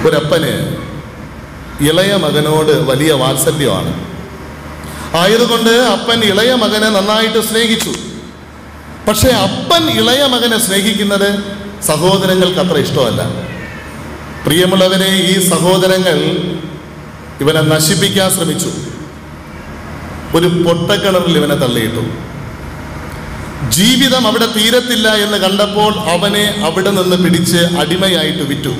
ഒരപ്പന് ഇളയ മകനോട് വലിയ വാത്സല്യമാണ് ആയതുകൊണ്ട് അപ്പൻ ഇളയ മകനെ നന്നായിട്ട് സ്നേഹിച്ചു പക്ഷേ അപ്പൻ ഇളയ മകനെ സ്നേഹിക്കുന്നത് സഹോദരങ്ങൾക്ക് അത്ര ഇഷ്ടമല്ല പ്രിയമുള്ളവരെ ഈ സഹോദരങ്ങൾ ഇവനെ നശിപ്പിക്കാൻ ശ്രമിച്ചു ഒരു പൊട്ടക്കിണറിൽ ഇവനെ തള്ളിയിട്ടു ജീവിതം അവിടെ തീരത്തില്ല എന്ന് കണ്ടപ്പോൾ അവനെ അവിടെ നിന്ന് പിടിച്ച് അടിമയായിട്ട് വിറ്റു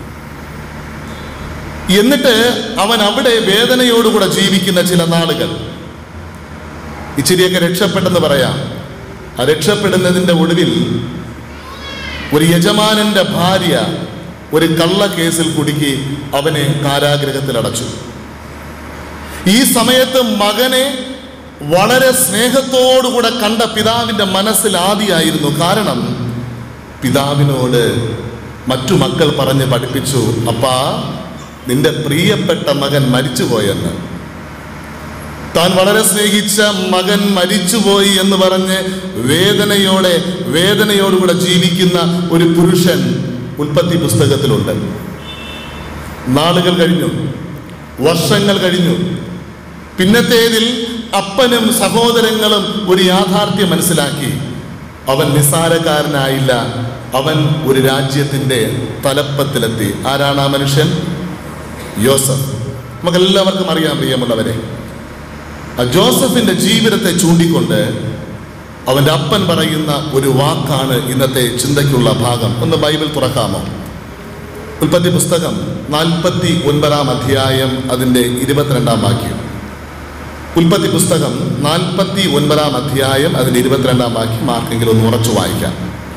എന്നിട്ട് അവൻ അവിടെ വേദനയോടുകൂടെ ജീവിക്കുന്ന ചില നാളുകൾ ഇച്ചിരിയൊക്കെ രക്ഷപ്പെട്ടെന്ന് പറയാം ആ രക്ഷപ്പെടുന്നതിൻ്റെ ഒടുവിൽ ഒരു യജമാനന്റെ ഭാര്യ ഒരു കള്ള കേസിൽ കുടുക്കി അവനെ കാരാഗ്രഹത്തിൽ അടച്ചു ഈ സമയത്ത് മകനെ വളരെ സ്നേഹത്തോടുകൂടെ കണ്ട പിതാവിൻ്റെ മനസ്സിൽ ആദിയായിരുന്നു കാരണം പിതാവിനോട് മറ്റു മക്കൾ പറഞ്ഞ് പഠിപ്പിച്ചു അപ്പാ നിന്റെ പ്രിയപ്പെട്ട മകൻ മരിച്ചുപോയെന്ന് താൻ വളരെ സ്നേഹിച്ച മകൻ മരിച്ചുപോയി എന്ന് പറഞ്ഞ് വേദനയോടെ വേദനയോടുകൂടെ ജീവിക്കുന്ന ഒരു പുരുഷൻ ഉൽപ്പത്തി പുസ്തകത്തിലുണ്ട് നാളുകൾ കഴിഞ്ഞു വർഷങ്ങൾ കഴിഞ്ഞു പിന്നത്തേതിൽ അപ്പനും സഹോദരങ്ങളും ഒരു യാഥാർത്ഥ്യം മനസ്സിലാക്കി അവൻ നിസ്സാരക്കാരനായില്ല അവൻ ഒരു രാജ്യത്തിൻ്റെ തലപ്പത്തിലെത്തി ആരാണ് ആ മനുഷ്യൻ യോസഫ് നമുക്കെല്ലാവർക്കും അറിയാൻ പ്രിയമുള്ളവരെ ആ ജോസഫിന്റെ ജീവിതത്തെ ചൂണ്ടിക്കൊണ്ട് അവന്റെ അപ്പൻ പറയുന്ന ഒരു വാക്കാണ് ഇന്നത്തെ ചിന്തയ്ക്കുള്ള ഭാഗം ഒന്ന് ബൈബിൾ തുറക്കാമോ ഉൽപ്പത്തി പുസ്തകം നാൽപ്പത്തി ഒൻപതാം അധ്യായം അതിൻ്റെ ഇരുപത്തിരണ്ടാം വാക്യം ഉൽപ്പത്തി പുസ്തകം നാൽപ്പത്തി ഒൻപതാം അധ്യായം അതിൻ്റെ ഇരുപത്തിരണ്ടാം വാക്യം ആർക്കെങ്കിലും ഒന്ന് ഉറച്ചു വായിക്കാം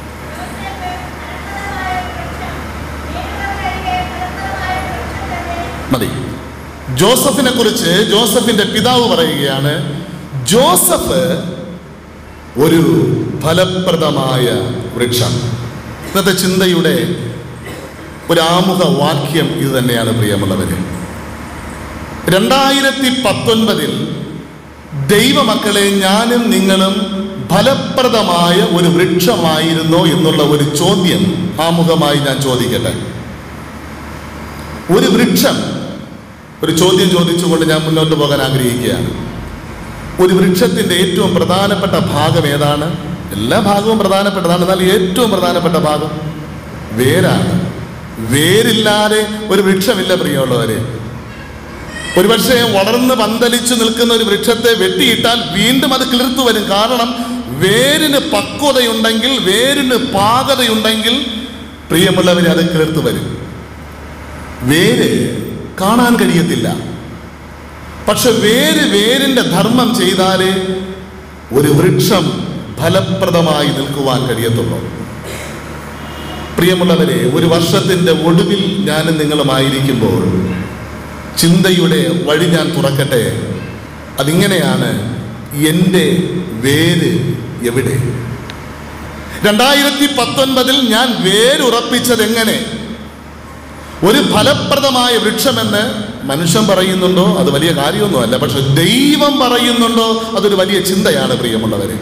മതി ജോസഫിനെ കുറിച്ച് ജോസഫിന്റെ പിതാവ് പറയുകയാണ് ജോസഫ് ഒരു ഫലപ്രദമായ വൃക്ഷം ഇന്നത്തെ ചിന്തയുടെ ഒരു ആമുഖ വാക്യം ഇത് തന്നെയാണ് പ്രിയമുള്ളവര് രണ്ടായിരത്തി പത്തൊൻപതിൽ ദൈവമക്കളെ ഞാനും നിങ്ങളും ഫലപ്രദമായ ഒരു വൃക്ഷമായിരുന്നോ എന്നുള്ള ഒരു ചോദ്യം ആമുഖമായി ഞാൻ ചോദിക്കട്ടെ ഒരു വൃക്ഷം ഒരു ചോദ്യം ചോദിച്ചുകൊണ്ട് ഞാൻ മുന്നോട്ട് പോകാൻ ആഗ്രഹിക്കുകയാണ് ഒരു വൃക്ഷത്തിൻ്റെ ഏറ്റവും പ്രധാനപ്പെട്ട ഭാഗം ഏതാണ് എല്ലാ ഭാഗവും പ്രധാനപ്പെട്ടതാണ് എന്നാൽ ഏറ്റവും പ്രധാനപ്പെട്ട ഭാഗം വേരാണ് വേരില്ലാതെ ഒരു വൃക്ഷമില്ല പ്രിയമുള്ളവരെ ഒരുപക്ഷെ വളർന്ന് പന്തലിച്ചു നിൽക്കുന്ന ഒരു വൃക്ഷത്തെ വെട്ടിയിട്ടാൽ വീണ്ടും അത് കിളിർത്തു വരും കാരണം വേരിന് പക്വതയുണ്ടെങ്കിൽ വേരിന് പാകതയുണ്ടെങ്കിൽ പ്രിയമുള്ളവരെ അത് കിളിർത്തു വരും വേര് കാണാൻ കഴിയത്തില്ല പക്ഷെ വേര് വേരിന്റെ ധർമ്മം ചെയ്താലേ ഒരു വൃക്ഷം ഫലപ്രദമായി നിൽക്കുവാൻ കഴിയത്തുള്ളൂ പ്രിയമുള്ളവരെ ഒരു വർഷത്തിന്റെ ഒടുവിൽ ഞാനും നിങ്ങളുമായിരിക്കുമ്പോൾ ചിന്തയുടെ വഴി ഞാൻ തുറക്കട്ടെ അതിങ്ങനെയാണ് എൻ്റെ വേര് എവിടെ രണ്ടായിരത്തി പത്തൊൻപതിൽ ഞാൻ വേരുറപ്പിച്ചത് എങ്ങനെ ഒരു ഫലപ്രദമായ വൃക്ഷമെന്ന് മനുഷ്യൻ പറയുന്നുണ്ടോ അത് വലിയ കാര്യമൊന്നുമല്ല പക്ഷെ ദൈവം പറയുന്നുണ്ടോ അതൊരു വലിയ ചിന്തയാണ് പ്രിയമുള്ളവരെ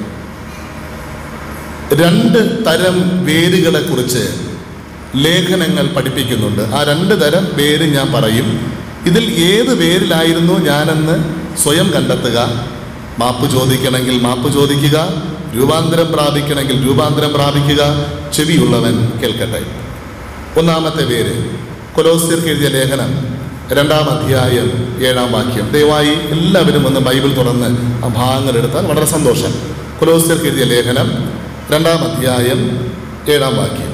രണ്ട് തരം വേരുകളെ കുറിച്ച് ലേഖനങ്ങൾ പഠിപ്പിക്കുന്നുണ്ട് ആ രണ്ട് തരം വേര് ഞാൻ പറയും ഇതിൽ ഏത് വേരിലായിരുന്നു ഞാനെന്ന് സ്വയം കണ്ടെത്തുക മാപ്പ് ചോദിക്കണമെങ്കിൽ മാപ്പ് ചോദിക്കുക രൂപാന്തരം പ്രാപിക്കണമെങ്കിൽ രൂപാന്തരം പ്രാപിക്കുക ചെവിയുള്ളവൻ കേൾക്കട്ടെ ഒന്നാമത്തെ പേര് കൊലോസ്യർക്ക് എഴുതിയ ലേഖനം രണ്ടാം അധ്യായം ഏഴാം വാക്യം ദയവായി എല്ലാവരും ഒന്ന് ബൈബിൾ തുറന്ന് ആ ഭാഗങ്ങൾ എടുത്താൽ വളരെ സന്തോഷം കൊലോസ്യർക്ക് എഴുതിയ ലേഖനം രണ്ടാം അധ്യായം ഏഴാം വാക്യം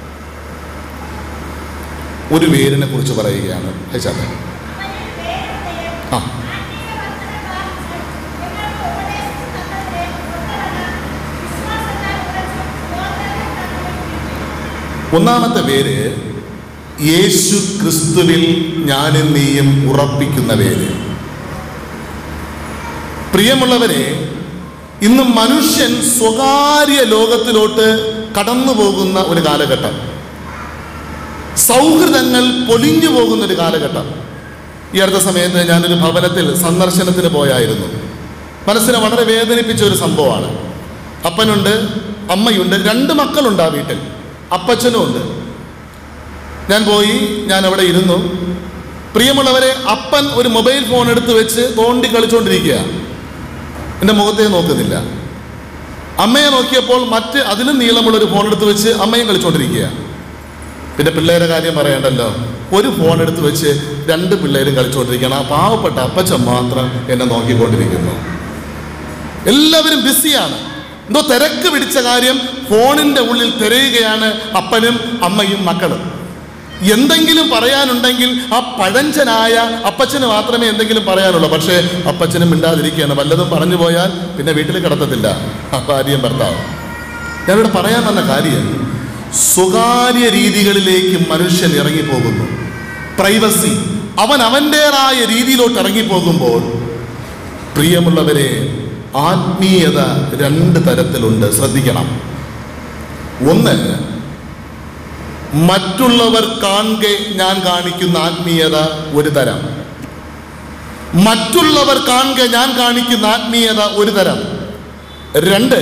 ഒരു വേരിനെ കുറിച്ച് പറയുകയാണ് ഹെച്ചാട്ടെ ആ ഒന്നാമത്തെ പേര് യേശു ക്രിസ്തുവിൽ ഞാനും നീയും ഉറപ്പിക്കുന്ന പേര് പ്രിയമുള്ളവരെ ഇന്ന് മനുഷ്യൻ സ്വകാര്യ ലോകത്തിലോട്ട് കടന്നു പോകുന്ന ഒരു കാലഘട്ടം സൗഹൃദങ്ങൾ പൊലിഞ്ഞു പോകുന്ന ഒരു കാലഘട്ടം ഈ അടുത്ത സമയത്ത് ഞാനൊരു ഭവനത്തിൽ സന്ദർശനത്തിന് പോയായിരുന്നു മനസ്സിനെ വളരെ വേദനിപ്പിച്ച ഒരു സംഭവമാണ് അപ്പനുണ്ട് അമ്മയുണ്ട് രണ്ട് മക്കളുണ്ട് ആ വീട്ടിൽ അപ്പച്ചനും ഉണ്ട് ഞാൻ പോയി ഞാൻ അവിടെ ഇരുന്നു പ്രിയമുള്ളവരെ അപ്പൻ ഒരു മൊബൈൽ ഫോൺ എടുത്ത് വെച്ച് തോണ്ടി കളിച്ചുകൊണ്ടിരിക്കുക എൻ്റെ മുഖത്തെ നോക്കുന്നില്ല അമ്മയെ നോക്കിയപ്പോൾ മറ്റ് അതിലും നീളമുള്ള ഒരു ഫോൺ എടുത്ത് വെച്ച് അമ്മയും കളിച്ചുകൊണ്ടിരിക്കുക പിന്നെ പിള്ളേരെ കാര്യം പറയണ്ടല്ലോ ഒരു ഫോൺ എടുത്ത് വെച്ച് രണ്ട് പിള്ളേരും കളിച്ചുകൊണ്ടിരിക്കണം ആ പാവപ്പെട്ട അപ്പച്ചൻ മാത്രം എന്നെ നോക്കിക്കൊണ്ടിരിക്കുന്നു എല്ലാവരും ബിസിയാണ് എന്തോ തിരക്ക് പിടിച്ച കാര്യം ഫോണിന്റെ ഉള്ളിൽ തിരയുകയാണ് അപ്പനും അമ്മയും മക്കളും എന്തെങ്കിലും പറയാനുണ്ടെങ്കിൽ ആ പഴഞ്ചനായ അപ്പച്ചന് മാത്രമേ എന്തെങ്കിലും പറയാനുള്ളൂ പക്ഷേ അപ്പച്ചനും മിണ്ടാതിരിക്കുകയാണ് വല്ലതും പറഞ്ഞു പോയാൽ പിന്നെ വീട്ടിൽ കിടത്തത്തില്ല ആ ഭാര്യയും ഭർത്താവും ഞാനിവിടെ പറയാൻ വന്ന കാര്യം സ്വകാര്യ രീതികളിലേക്ക് മനുഷ്യൻ ഇറങ്ങിപ്പോകുന്നു പ്രൈവസി അവൻ അവൻ്റെതായ രീതിയിലോട്ട് ഇറങ്ങിപ്പോകുമ്പോൾ പ്രിയമുള്ളവരെ ആത്മീയത രണ്ട് തരത്തിലുണ്ട് ശ്രദ്ധിക്കണം ഒന്ന് മറ്റുള്ളവർ കാണെ ഞാൻ കാണിക്കുന്ന ആത്മീയത ഒരു തരം മറ്റുള്ളവർ കാണെ ഞാൻ കാണിക്കുന്ന ആത്മീയത ഒരു തരം രണ്ട്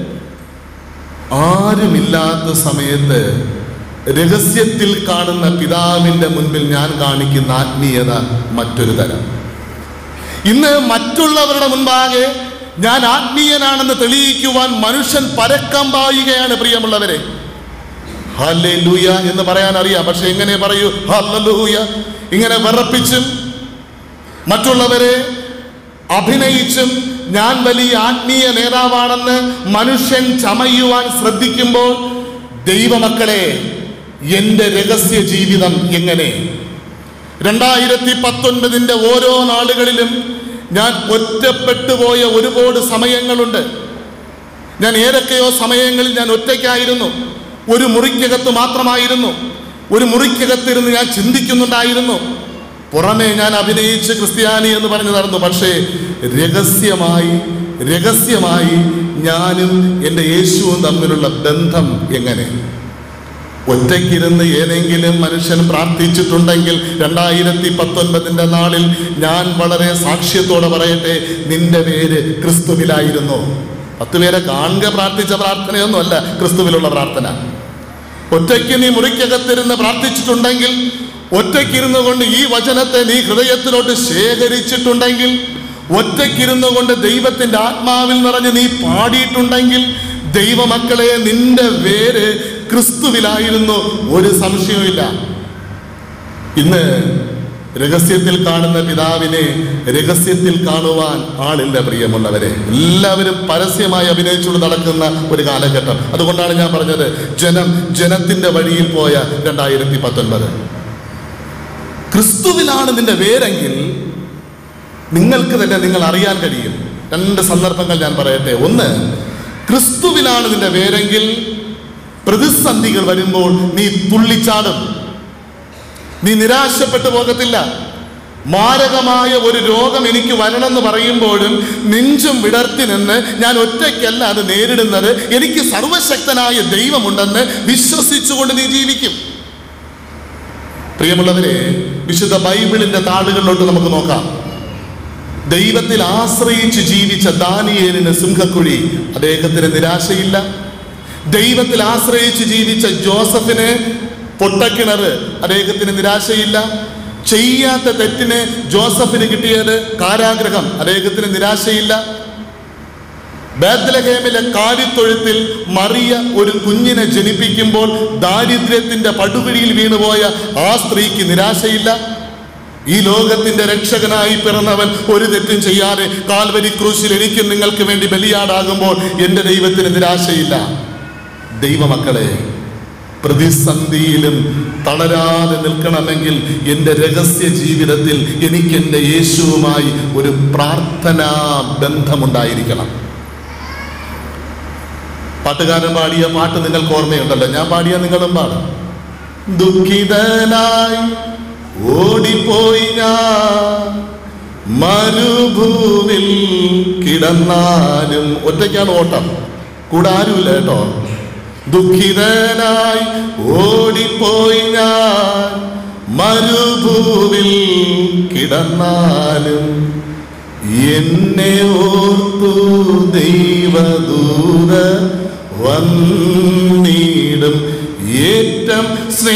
ആരുമില്ലാത്ത സമയത്ത് രഹസ്യത്തിൽ കാണുന്ന പിതാവിൻ്റെ മുൻപിൽ ഞാൻ കാണിക്കുന്ന ആത്മീയത മറ്റൊരു തരം ഇന്ന് മറ്റുള്ളവരുടെ മുൻപാകെ ഞാൻ ആത്മീയനാണെന്ന് തെളിയിക്കുവാൻ മനുഷ്യൻ പരക്കം പായുകയാണ് പ്രിയമുള്ളവരെ ഹല്ലേലൂയ എന്ന് പറയാൻ അറിയാം പക്ഷെ എങ്ങനെ പറയൂ ഹല്ലേലൂയ ഇങ്ങനെ വിറപ്പിച്ചും മറ്റുള്ളവരെ അഭിനയിച്ചും ഞാൻ വലിയ ആത്മീയ നേതാവാണെന്ന് മനുഷ്യൻ ചമയുവാൻ ശ്രദ്ധിക്കുമ്പോൾ ദൈവമക്കളെ എൻ്റെ രഹസ്യ ജീവിതം എങ്ങനെ രണ്ടായിരത്തി പത്തൊൻപതിൻ്റെ ഓരോ നാളുകളിലും ഞാൻ ഒറ്റപ്പെട്ടു പോയ ഒരുപാട് സമയങ്ങളുണ്ട് ഞാൻ ഏതൊക്കെയോ സമയങ്ങളിൽ ഞാൻ ഒറ്റയ്ക്കായിരുന്നു ഒരു മുറിക്കകത്ത് മാത്രമായിരുന്നു ഒരു മുറിക്കകത്തിരുന്ന് ഞാൻ ചിന്തിക്കുന്നുണ്ടായിരുന്നു പുറമേ ഞാൻ അഭിനയിച്ച് ക്രിസ്ത്യാനി എന്ന് പറഞ്ഞു നടന്നു പക്ഷേ രഹസ്യമായി രഹസ്യമായി ഞാനും എൻ്റെ യേശുവും തമ്മിലുള്ള ബന്ധം എങ്ങനെ ഒറ്റയ്ക്കിരുന്ന് ഏതെങ്കിലും മനുഷ്യൻ പ്രാർത്ഥിച്ചിട്ടുണ്ടെങ്കിൽ രണ്ടായിരത്തി പത്തൊൻപതിൻ്റെ നാളിൽ ഞാൻ വളരെ സാക്ഷ്യത്തോടെ പറയട്ടെ നിന്റെ പേര് ക്രിസ്തുവിലായിരുന്നു പത്ത് പേരെ കാണുക പ്രാർത്ഥിച്ച പ്രാർത്ഥനയൊന്നുമല്ല ക്രിസ്തുവിലുള്ള പ്രാർത്ഥന ഒറ്റയ്ക്ക് നീ മുറിക്കകത്തിരുന്ന് പ്രാർത്ഥിച്ചിട്ടുണ്ടെങ്കിൽ ഒറ്റയ്ക്കിരുന്നു കൊണ്ട് ഈ വചനത്തെ നീ ഹൃദയത്തിലോട്ട് ശേഖരിച്ചിട്ടുണ്ടെങ്കിൽ ഒറ്റയ്ക്കിരുന്നു കൊണ്ട് ദൈവത്തിന്റെ ആത്മാവിൽ നിറഞ്ഞ് നീ പാടിയിട്ടുണ്ടെങ്കിൽ ദൈവമക്കളെ നിന്റെ പേര് ക്രിസ്തുവിലായിരുന്നു ഒരു സംശയവുമില്ല ഇന്ന് രഹസ്യത്തിൽ കാണുന്ന പിതാവിനെ രഹസ്യത്തിൽ കാണുവാൻ ആളില്ല പ്രിയമുള്ളവരെ എല്ലാവരും പരസ്യമായി അഭിനയിച്ചുകൊണ്ട് നടക്കുന്ന ഒരു കാലഘട്ടം അതുകൊണ്ടാണ് ഞാൻ പറഞ്ഞത് ജനം ജനത്തിന്റെ വഴിയിൽ പോയ രണ്ടായിരത്തി പത്തൊൻപത് ക്രിസ്തുവിലാണ് നിന്റെ വേരെങ്കിൽ നിങ്ങൾക്ക് തന്നെ നിങ്ങൾ അറിയാൻ കഴിയും രണ്ട് സന്ദർഭങ്ങൾ ഞാൻ പറയട്ടെ ഒന്ന് ക്രിസ്തുവിലാണ് നിന്റെ വേരെങ്കിൽ പ്രതിസന്ധികൾ വരുമ്പോൾ നീ തുള്ളിച്ചാടും നീ നിരാശപ്പെട്ടു പോകത്തില്ല മാരകമായ ഒരു രോഗം എനിക്ക് വരണമെന്ന് പറയുമ്പോഴും നെഞ്ചും വിടർത്തി നിന്ന് ഞാൻ ഒറ്റയ്ക്കല്ല അത് നേരിടുന്നത് എനിക്ക് സർവശക്തനായ ദൈവമുണ്ടെന്ന് വിശ്വസിച്ചുകൊണ്ട് നീ ജീവിക്കും പ്രിയമുള്ളവരെ വിശുദ്ധ ബൈബിളിന്റെ താളുകളിലോട്ട് നമുക്ക് നോക്കാം ദൈവത്തിൽ ആശ്രയിച്ച് ജീവിച്ച ദാനിയേലിന് സിംഹക്കുഴി അദ്ദേഹത്തിന് നിരാശയില്ല ദൈവത്തിൽ ആശ്രയിച്ച് ജീവിച്ച ജോസഫിന് പൊട്ടക്കിണറ് അദ്ദേഹത്തിന് നിരാശയില്ല ചെയ്യാത്ത തെറ്റിന് ജോസഫിന് കിട്ടിയത് കാരാഗ്രഹം അദ്ദേഹത്തിന് നിരാശയില്ല ബേത്ലഹേമിലെ കാരിത്തൊഴുത്തിൽ മറിയ ഒരു കുഞ്ഞിനെ ജനിപ്പിക്കുമ്പോൾ ദാരിദ്ര്യത്തിന്റെ പടുകുഴിയിൽ വീണുപോയ ആ സ്ത്രീക്ക് നിരാശയില്ല ഈ ലോകത്തിന്റെ രക്ഷകനായി പിറന്നവൻ ഒരു തെറ്റും ചെയ്യാതെ കാൽവരി ക്രൂശിൽ എനിക്കും നിങ്ങൾക്ക് വേണ്ടി ബലിയാടാകുമ്പോൾ എൻ്റെ ദൈവത്തിന് നിരാശയില്ല ദൈവമക്കളെ പ്രതിസന്ധിയിലും തളരാതെ നിൽക്കണമെങ്കിൽ എൻ്റെ രഹസ്യ ജീവിതത്തിൽ എനിക്ക് എൻ്റെ യേശുവുമായി ഒരു പ്രാർത്ഥനാ ബന്ധമുണ്ടായിരിക്കണം പാട്ടുകാരൻ പാടിയ പാട്ട് നിങ്ങൾക്ക് ഓർമ്മയുണ്ടല്ലോ ഞാൻ പാടിയ നിങ്ങളും പാടും ദുഃഖിതനായി ഓടിപ്പോയി ഞാൻ മരുഭൂവിൽ കിടന്നാലും ഒറ്റയ്ക്കാണ് ഓട്ടം കൂടെ ആരുമില്ല കേട്ടോ ദുഃഖിതനായി ഓടിപ്പോയി ഞാൻ മരുഭൂവിൽ കിടന്നാലും എന്നെ ഓർത്തു ദൈവദൂത വന്നിടും ഏറ്റം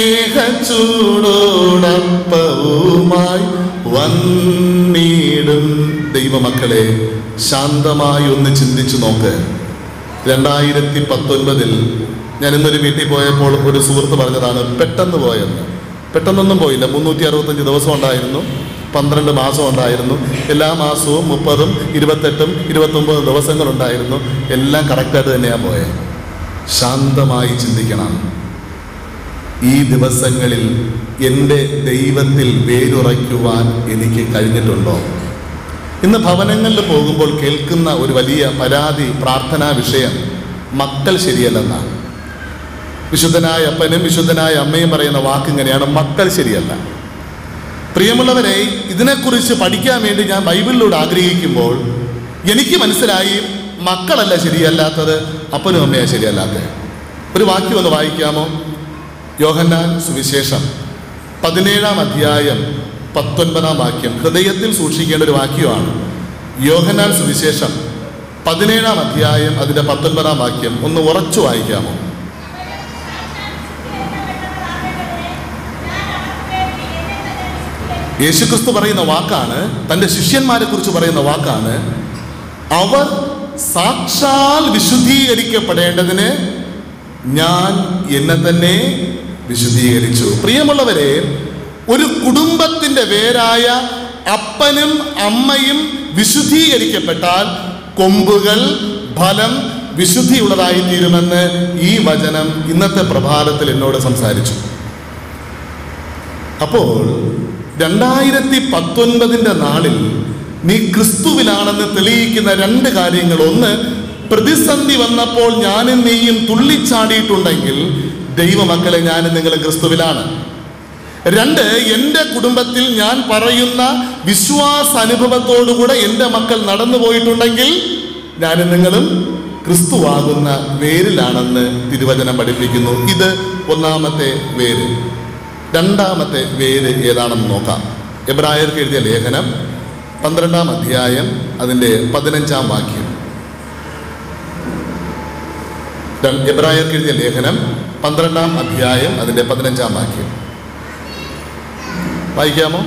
സ്നേഹച്ചൂടോടപ്പവുമായി വന്നിടും ദൈവമക്കളെ ശാന്തമായി ഒന്ന് ചിന്തിച്ചു നോക്ക് രണ്ടായിരത്തി പത്തൊൻപതിൽ ഞാൻ ഇന്നൊരു വീട്ടിൽ പോയപ്പോൾ ഒരു സുഹൃത്ത് പറഞ്ഞതാണ് പെട്ടെന്ന് പോയെന്ന് പെട്ടെന്നൊന്നും പോയില്ല മുന്നൂറ്റി അറുപത്തഞ്ച് ദിവസം ഉണ്ടായിരുന്നു പന്ത്രണ്ട് മാസം ഉണ്ടായിരുന്നു എല്ലാ മാസവും മുപ്പതും ഇരുപത്തെട്ടും ഇരുപത്തൊമ്പതും ദിവസങ്ങളുണ്ടായിരുന്നു എല്ലാം കറക്റ്റായിട്ട് തന്നെയാണ് പോയത് ശാന്തമായി ചിന്തിക്കണം ഈ ദിവസങ്ങളിൽ എൻ്റെ ദൈവത്തിൽ വേരുറയ്ക്കുവാൻ എനിക്ക് കഴിഞ്ഞിട്ടുണ്ടോ ഇന്ന് ഭവനങ്ങളിൽ പോകുമ്പോൾ കേൾക്കുന്ന ഒരു വലിയ പരാതി പ്രാർത്ഥനാ വിഷയം മക്കൾ ശരിയല്ലെന്നാണ് വിശുദ്ധനായ അപ്പനും വിശുദ്ധനായ അമ്മയും പറയുന്ന വാക്ക് ഇങ്ങനെയാണ് മക്കൾ ശരിയല്ല പ്രിയമുള്ളവരെ ഇതിനെക്കുറിച്ച് പഠിക്കാൻ വേണ്ടി ഞാൻ ബൈബിളിലൂടെ ആഗ്രഹിക്കുമ്പോൾ എനിക്ക് മനസ്സിലായി മക്കളല്ല ശരിയല്ലാത്തത് അപ്പനും അമ്മയാണ് ശരിയല്ലാത്തത് ഒരു വാക്യം ഒന്ന് വായിക്കാമോ യോഹന്നാൻ സുവിശേഷം പതിനേഴാം അധ്യായം പത്തൊൻപതാം വാക്യം ഹൃദയത്തിൽ സൂക്ഷിക്കേണ്ട ഒരു വാക്യമാണ് യോഹന്നാൻ സുവിശേഷം പതിനേഴാം അധ്യായം അതിൻ്റെ പത്തൊൻപതാം വാക്യം ഒന്ന് ഉറച്ചു വായിക്കാമോ യേശുക്രിസ്തു പറയുന്ന വാക്കാണ് തൻ്റെ ശിഷ്യന്മാരെ കുറിച്ച് പറയുന്ന വാക്കാണ് അവർ സാക്ഷാൽ വിശുദ്ധീകരിക്കപ്പെടേണ്ടതിന് ഞാൻ എന്നെ തന്നെ വിശുദ്ധീകരിച്ചു പ്രിയമുള്ളവരെ ഒരു കുടുംബത്തിന്റെ വേരായ അപ്പനും അമ്മയും വിശുദ്ധീകരിക്കപ്പെട്ടാൽ കൊമ്പുകൾ ഫലം വിശുദ്ധിയുള്ളതായി തീരുമെന്ന് ഈ വചനം ഇന്നത്തെ പ്രഭാതത്തിൽ എന്നോട് സംസാരിച്ചു അപ്പോൾ രണ്ടായിരത്തി പത്തൊൻപതിൻ്റെ നാളിൽ നീ ക്രിസ്തുവിലാണെന്ന് തെളിയിക്കുന്ന രണ്ട് കാര്യങ്ങൾ ഒന്ന് പ്രതിസന്ധി വന്നപ്പോൾ ഞാനും നീയും തുള്ളിച്ചാടിയിട്ടുണ്ടെങ്കിൽ ദൈവമക്കളെ ഞാനും നിങ്ങളും ക്രിസ്തുവിലാണ് രണ്ട് എൻ്റെ കുടുംബത്തിൽ ഞാൻ പറയുന്ന വിശ്വാസ അനുഭവത്തോടുകൂടെ എൻ്റെ മക്കൾ നടന്നു പോയിട്ടുണ്ടെങ്കിൽ ഞാനും നിങ്ങളും ക്രിസ്തുവാകുന്ന വേരിലാണെന്ന് തിരുവചനം പഠിപ്പിക്കുന്നു ഇത് ഒന്നാമത്തെ വേര് രണ്ടാമത്തെ വേര് ഏതാണെന്ന് നോക്കാം എബ്രായർക്ക് എഴുതിയ ലേഖനം പന്ത്രണ്ടാം അധ്യായം അതിൻ്റെ പതിനഞ്ചാം വാക്യം ര- എബ്രായർക്ക് എഴുതിയ ലേഖനം പന്ത്രണ്ടാം അധ്യായം അതിൻ്റെ പതിനഞ്ചാം വാക്യം വായിക്കാമോ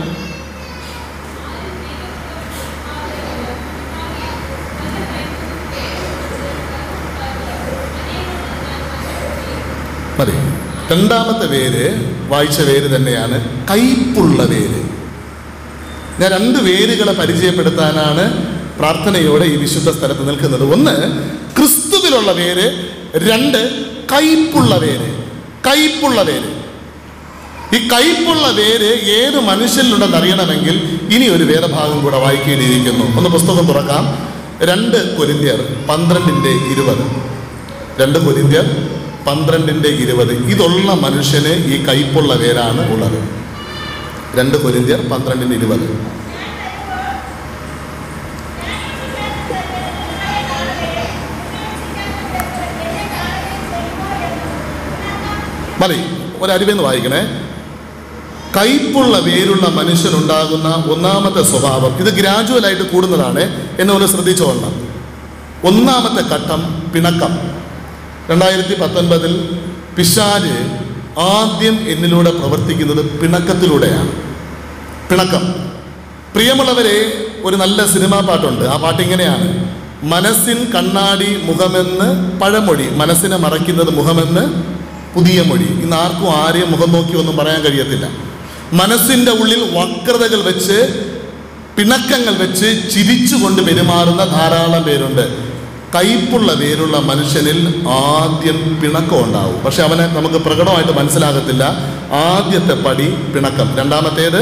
മതി രണ്ടാമത്തെ പേര് വായിച്ച പേര് തന്നെയാണ് കയ്പുള്ള പേര് ഞാൻ രണ്ട് വേരുകളെ പരിചയപ്പെടുത്താനാണ് പ്രാർത്ഥനയോടെ ഈ വിശുദ്ധ സ്ഥലത്ത് നിൽക്കുന്നത് ഒന്ന് ക്രിസ്തുവിലുള്ള പേര് രണ്ട് കയ്പുള്ള പേര് കയ്പുള്ള പേര് ഈ കയ്പുള്ള പേര് ഏത് മനുഷ്യനിലുണ്ടെന്ന് അറിയണമെങ്കിൽ ഇനി ഒരു വേദഭാഗം കൂടെ വായിക്കേണ്ടിയിരിക്കുന്നു ഒന്ന് പുസ്തകം തുറക്കാം രണ്ട് കൊരിന്ത്യർ പന്ത്രണ്ടിൻ്റെ ഇരുപത് രണ്ട് കൊരിന്ത്യർ പന്ത്രണ്ടിൻ്റെ ഇരുപത് ഇതുള്ള മനുഷ്യന് ഈ കയ്പുള്ള പേരാണ് ഉള്ളത് രണ്ട് കൊരിന്ത്യർ പന്ത്രണ്ടിൻ്റെ ഇരുപത് മതി ഒരരിവെന്ന് വായിക്കണേ കയ്പുള്ള വേരുള്ള മനുഷ്യനുണ്ടാകുന്ന ഒന്നാമത്തെ സ്വഭാവം ഇത് ഗ്രാജുവലായിട്ട് കൂടുന്നതാണ് എന്നെ ഒന്ന് ശ്രദ്ധിച്ചോളണം ഒന്നാമത്തെ ഘട്ടം പിണക്കം രണ്ടായിരത്തി പത്തൊൻപതിൽ പിശാല് ആദ്യം എന്നിലൂടെ പ്രവർത്തിക്കുന്നത് പിണക്കത്തിലൂടെയാണ് പിണക്കം പ്രിയമുള്ളവരെ ഒരു നല്ല സിനിമാ പാട്ടുണ്ട് ആ പാട്ട് ഇങ്ങനെയാണ് മനസ്സിൻ കണ്ണാടി മുഖമെന്ന് പഴമൊഴി മനസ്സിനെ മറയ്ക്കുന്നത് മുഖമെന്ന് പുതിയ മൊഴി ഇന്ന് ആർക്കും ആരെയും മുഖം നോക്കി ഒന്നും പറയാൻ കഴിയത്തില്ല മനസ്സിൻ്റെ ഉള്ളിൽ വക്രതകൾ വെച്ച് പിണക്കങ്ങൾ വെച്ച് ചിരിച്ചുകൊണ്ട് പെരുമാറുന്ന ധാരാളം പേരുണ്ട് കയ്പുള്ള പേരുള്ള മനുഷ്യനിൽ ആദ്യം പിണക്കം ഉണ്ടാവും പക്ഷെ അവനെ നമുക്ക് പ്രകടമായിട്ട് മനസ്സിലാകത്തില്ല ആദ്യത്തെ പടി പിണക്കം രണ്ടാമത്തേത്